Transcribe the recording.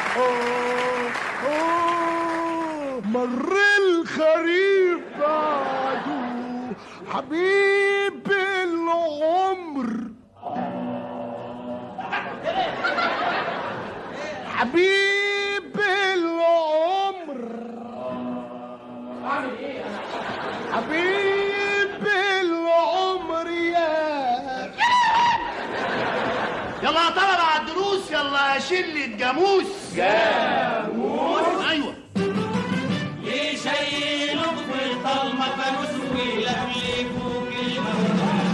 مر الخريف بعده حبيب العمر حبيب العمر حبيب العمر يا يلا يا طلبة على الدروس يلا يا شلة جاموس جاموس ايوه